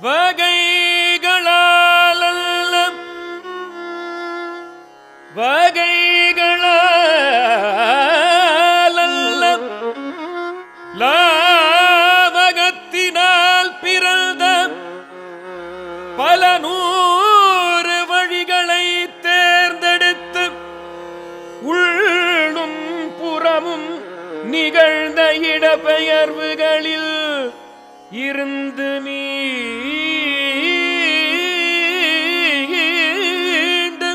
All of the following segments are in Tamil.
வகைகளால் அல்ல வகைகளால் அல்ல லாவகத்தினால் பிறந்த பல நூறு வழிகளை தேர்ந்தெடுத்து உள்ளும் புறமும் நிகழ்ந்த இடப்பெயர்வுகளில் இருந்து மீண்டு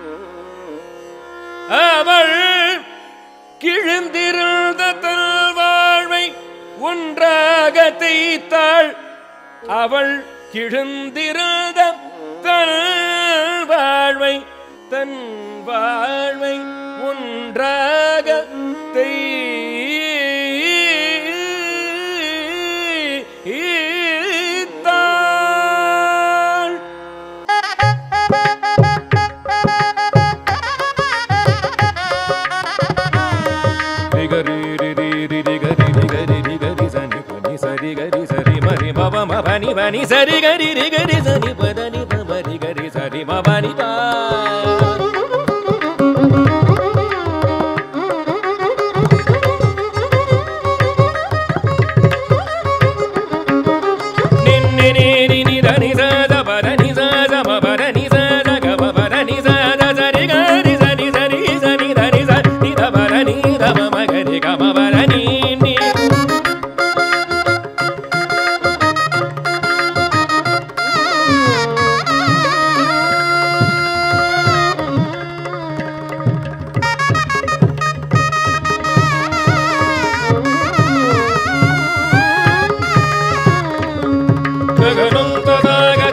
அவள் கிழிந்திருந்த தன் வாழ்வை ஒன்றாக தேய்த்தாள் அவள் கிழிந்திருந்த தன் வாழ்வை தன் வாழ்வை ஒன்றாக தேய்த்தாள் ரிகரி ரிரி ரிரி கரி ரிகரி ரிகரி சனி பனி சரி கரி சரி மரி மப மபனி பனி சரி கரி ரிகரி சனி பதனி பரி கரி சரி மபனி பா நின்னி நீரி நிதனி சத பதனி சத மபதனி சத கப பதனி சத சரி கரி சரி சரி சரி தரி சரி தபரனி தம மகரி கம பரணி நீ ககனம் ததாக